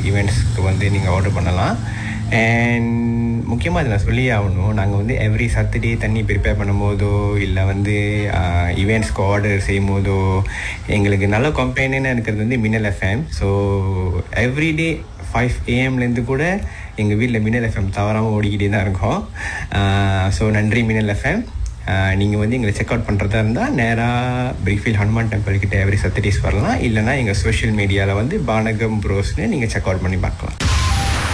ஈவெண்ட்ஸ்க்கு வந்து நீங்கள் ஆர்டர் பண்ணலாம் அண்ட் முக்கியமாக இதை நான் சொல்லி ஆகணும் நாங்கள் வந்து எவ்ரி சாட்டர்டே தண்ணி ப்ரிப்பேர் பண்ணும்போதோ இல்லை வந்து ஈவெண்ட்ஸ்க்கு ஆர்டர் செய்யும் போதோ எங்களுக்கு நல்ல கம்பெனின்னு இருக்கிறது வந்து Minnal FM so everyday five ஏஎம்லேருந்து கூட எங்கள் வீட்டில் மின்னல் எஃப்எம் தவறாமல் ஓடிக்கிட்டே தான் இருக்கோம் ஸோ நன்றி மின்னல் எஃப்எம் நீங்கள் வந்து எங்களை செக் அவுட் பண்ணுறதா இருந்தால் நேராக பிரிஃபீல் ஹனுமான் டெம்பிள் கிட்ட எவ்ரி சத்தடேஸ் வரலாம் இல்லைனா எங்கள் சோஷியல் மீடியாவில் வந்து பானகம் ப்ரோஸ்னு நீங்கள் செக் அவுட் பண்ணி பார்க்கலாம்